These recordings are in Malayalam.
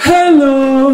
ഹലോ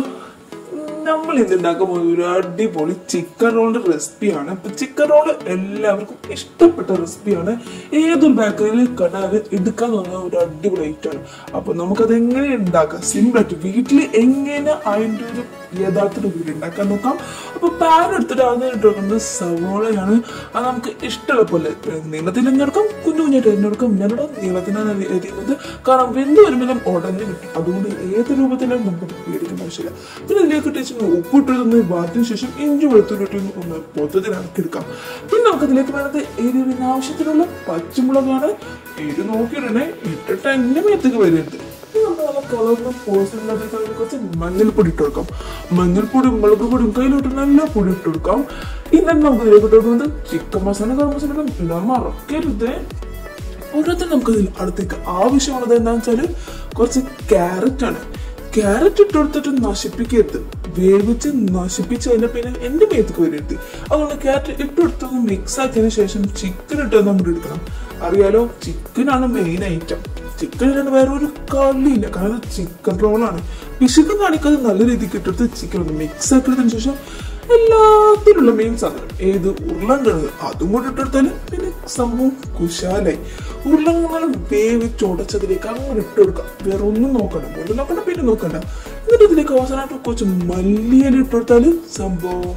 നമ്മൾ ഇന്ന് ഉണ്ടാക്കാൻ പോകുന്ന ഒരു അടിപൊളി ചിക്കൻ റോളിന്റെ റെസിപ്പിയാണ് അപ്പൊ ചിക്കൻ റോൾ എല്ലാവർക്കും ഇഷ്ടപ്പെട്ട റെസിപ്പിയാണ് ഏതൊരു ബേക്കറിയിൽ കണ്ടാൽ എടുക്കാൻ തോന്നുന്ന ഒരു അടിപൊളി ഐറ്റമാണ് അപ്പൊ നമുക്കത് എങ്ങനെ ഉണ്ടാക്കാം സിമ്പിൾ ആയിട്ട് വീട്ടിൽ എങ്ങനെ അതിൻ്റെ ഒരു യഥാർത്ഥ രീതിയിൽ ഉണ്ടാക്കാൻ നോക്കാം അപ്പൊ പാൻ എടുത്തിട്ട് അതിന് ഇട്ടുകൊടുക്കുന്നത് സവോളയാണ് അത് നമുക്ക് ഇഷ്ടമുള്ള പോലെ നീളത്തിൽ എഞ്ഞെടുക്കാം കുഞ്ഞു കുഞ്ഞായിട്ട് എഞ്ഞെടുക്കാം ഞാനിവിടെ നീളത്തിനാണ് എരിയുന്നത് കാരണം വെന്ത് വരുമ്പോഴും ഉടനെ കിട്ടും അതുകൊണ്ട് ഏത് രൂപത്തിലും നമുക്ക് പേടിക്കേണ്ട ആവശ്യമില്ല പിന്നെ ഇതിലേക്ക് ടേസ്റ്റ് ഉപ്പിട്ടൊന്ന് വാട്ടിന് ശേഷം ഇഞ്ചി വെളുത്തുള്ളിട്ട് ഒന്ന് പൊത്തത്തിൽ ഇറക്കിയെടുക്കാം പിന്നെ നമുക്ക് ഇതിലേക്ക് വേണ്ടത് എരിവിന് ആവശ്യത്തിനുള്ള പച്ചമുളകാണ് എരി നോക്കിയിടണേ ഇട്ടിട്ട് എന്നെ മേത്തേക്ക് വരരുത് ഇനി നമുക്ക് നല്ല കളറിന് പോസിറ്റീവ് കുറച്ച് മഞ്ഞൾപ്പൊടി ഇട്ട് കൊടുക്കാം മഞ്ഞൾപ്പൊടിയും മുളക് പൊടിയും കയ്യിലോട്ട് നല്ല പൊടി ഇട്ട് കൊടുക്കാം ഇന്നലെ നമുക്ക് ഇതിലേക്ക് ഇട്ട് കൊടുക്കുന്നത് ചിക്കൻ മസാല ഗരം മസാല ഇടാൻ മറക്കരുത് ഓരോരുത്തർ നമുക്ക് ഇതിൽ അടുത്തേക്ക് ആവശ്യമുള്ളത് എന്താണെന്ന് വെച്ചാല് കുറച്ച് ക്യാരറ്റ് ആണ് ക്യാരറ്റ് ഇട്ട് കൊടുത്തിട്ട് നശിപ്പിക്കരുത് വേവിച്ച് നശിപ്പിച്ച് കഴിഞ്ഞാൽ പിന്നെ എന്റെ മേത്തേക്ക് വരരുത് അതുകൊണ്ട് ക്യാരറ്റ് ഇട്ട് കൊടുത്തൊന്ന് മിക്സ് ആക്കിയതിനു ശേഷം ചിക്കൻ ഇട്ട് നമ്മൾ എടുക്കണം അറിയാലോ ചിക്കനാണ് മെയിൻ ഐറ്റം ചിക്കൻ ഇല്ലാണ്ട് വേറെ ഒരു കളിയില്ല കാരണം ചിക്കൻ റോളാണ് പിശുക്കം കാണിക്കാതെ നല്ല രീതിക്ക് ഇട്ടെടുത്ത് ചിക്കൻ ഒന്ന് മിക്സ് ആക്കിയതിനു ശേഷം എല്ലാത്തിലുള്ള മെയിൻ സാധനം ഏത് ഉരുളങ്കിഴങ്ങ് അതും കൂടെ ഇട്ടെടുത്താൽ പിന്നെ സംഭവം കുശാലായി ഉരുളങ്കിഴങ്ങ് വേവിച്ച് ഉടച്ചതിലേക്ക് അങ്ങോട്ട് ഇട്ട് കൊടുക്കാം വേറെ ഒന്നും നോക്കണ്ട ഒന്നും നോക്കണ്ട പിന്നെ നോക്കണ്ട എന്നിട്ട് ഇതിലേക്ക് അവസാനമായിട്ട് കുറച്ച് മല്ലിയില ഇട്ട് കൊടുത്താൽ സംഭവം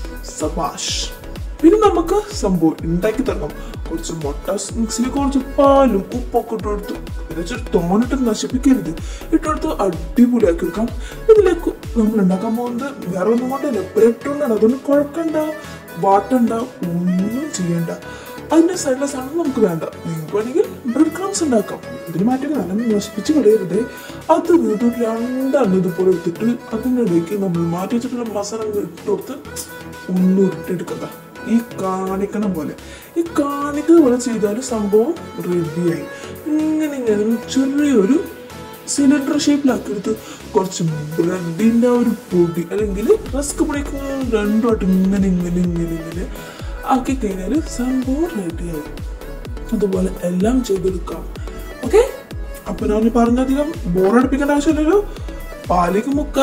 സബാഷ് പിന്നെ നമുക്ക് സംഭവം ഉണ്ടാക്കി തുടങ്ങാം കുറച്ച് മുട്ട മിക്സിലേക്ക് കുറച്ച് പാലും ഉപ്പൊക്കെ ഇട്ട് കൊടുത്തു എന്നുവെച്ചാൽ തോന്നിട്ട് നശിപ്പിക്കരുത് ഇട്ടെടുത്ത് അടിപൊളിയാക്കി എടുക്കാം ഇതിലേക്ക് നമ്മൾ ഉണ്ടാക്കാൻ പോകുന്നത് വേറെ ഒന്നും കൊണ്ടല്ല ബ്രെഡ് കൊണ്ടാണ് അതൊന്നും കുഴക്കണ്ട വാട്ടണ്ട ഒന്നും ചെയ്യണ്ട അതിന്റെ സൈഡ്ലെസ് ആണ് നമുക്ക് വേണ്ട നിങ്ങൾക്ക് വേണമെങ്കിൽ ബ്രെഡ് ക്രംസ് ഉണ്ടാക്കാം ഇതിന് മാറ്റി നല്ല നശിപ്പിച്ച് കളയരുത് അത് ഇത് രണ്ടെണ്ണം ഇതുപോലെ എടുത്തിട്ട് അതിനിടയ്ക്ക് നമ്മൾ മാറ്റി വെച്ചിട്ടുള്ള മസാല ഇട്ട് കൊടുത്ത് ഒന്നും ഉരുട്ടിയെടുക്കണ്ട ഈ കാണിക്കണ പോലെ ഈ കാണിക്കുന്ന പോലെ ചെയ്താൽ സംഭവം റെഡിയായി ഇങ്ങനെ ഇങ്ങനെ ചെറിയൊരു സിലിണ്ടർ ഷേപ്പിലാക്കി എടുത്ത് കുറച്ച് ബ്രെഡിന്റെ ഒരു പൊടി അല്ലെങ്കിൽ റസ്ക് പൊടിയൊക്കെ രണ്ടുമായിട്ട് ഇങ്ങനെ ഇങ്ങനെ ഇങ്ങനെ ഇങ്ങനെ ആക്കി കഴിഞ്ഞാൽ സംഭവം റെഡിയായി അതുപോലെ എല്ലാം ചെയ്തെടുക്കാം ഓക്കെ അപ്പൊ ഞാൻ പറഞ്ഞധികം ബോറടിപ്പിക്കേണ്ട ആവശ്യമില്ലല്ലോ പാലേക്ക് മുക്ക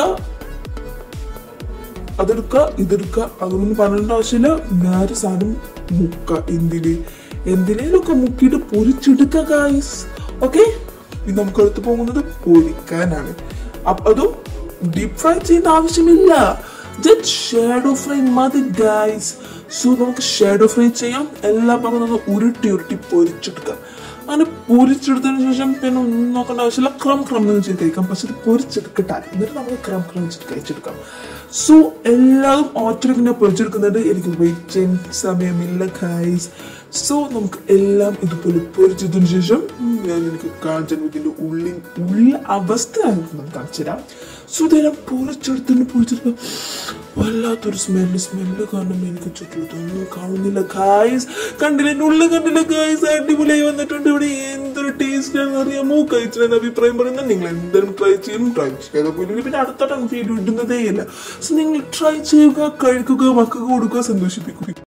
അതെടുക്കുക ഇതെടുക്കുക അതൊന്നും പറഞ്ഞേണ്ട ആവശ്യമില്ല നേരെ സാധനം മുക്ക എന്തില് എന്തിനേലൊക്കെ മുക്കിയിട്ട് പൊരിച്ചെടുക്കുക ഗായ്സ് ഓക്കെ ഇത് നമുക്ക് എടുത്തു പോകുന്നത് പൊരിക്കാനാണ് അപ്പൊ അതും ഡീപ് ഫ്രൈ ചെയ്യേണ്ട ആവശ്യമില്ല ജസ്റ്റ് ഷാഡോ ഫ്രൈ മതി ഗായ്സ് സോ നമുക്ക് ഷാഡോ ഫ്രൈ ചെയ്യാം എല്ലാ ഭാഗത്തും ഒന്ന് ഉരുട്ടി ഉരുട്ടി പൊരിച്ചെടുക്കാം അങ്ങനെ പൊരിച്ചെടുത്തതിന് ശേഷം പിന്നെ ഒന്നും നോക്കേണ്ട ആവശ്യമില്ല ക്രം ക്രം എന്ന് വെച്ച് കഴിക്കാം പക്ഷെ ഇത് പൊരിച്ചെടുക്കട്ടെ എന്നിട്ട് നമുക്ക് ക്രം ക്രം വെച്ചിട്ട് കഴിച്ചെടുക്കാം സോ എല്ലാവരും ഒറ്റയ്ക്ക് പൊരിച്ചെടുക്കുന്നുണ്ട് എനിക്ക് വെയിറ്റ് ചെയ്യാൻ സമയമില്ല ഗൈസ് സോ നമുക്ക് എല്ലാം ഇതുപോലെ പൊരിച്ചതിന് ശേഷം ഞാൻ എനിക്ക് കാണിച്ചു ഇതിന്റെ ഉള്ളിൽ ഉള്ളിൽ അവസ്ഥ നമുക്ക് കാണിച്ചു തരാം സോ ഇതെല്ലാം പൊരിച്ചെടുത്തിട്ട് പൊരിച്ചെടുക്കാം വല്ലാത്തൊരു സ്മെല്ല് സ്മെല്ല് കാരണം എനിക്ക് ചുറ്റുമൊന്നും കാണുന്നില്ല ഗായ്സ് കണ്ടില്ല എന്റെ ഉള്ളിൽ കണ്ടില്ല ഗായ്സ് അടിപൊളിയായി വന്നിട്ടുണ്ട് ഇവിടെ എന്തൊരു ടേസ്റ്റ് ആണെന്ന് അറിയാമോ കഴിച്ചതിന് അഭിപ്രായം പറയുന്നത് നിങ്ങൾ എന്തായാലും ട്രൈ ചെയ്യും ട്രൈ ചെയ്ത പോയില്ലെങ്കിൽ പിന്നെ അടുത്തോട്ട് വീഡിയോ ഇടുന്നതേ ഇല്ല സോ നിങ്ങൾ ട്രൈ ചെയ്യുക കഴിക്കുക മക്കൾക്ക് കൊടുക്കുക സന്തോഷിപ്പിക്കുക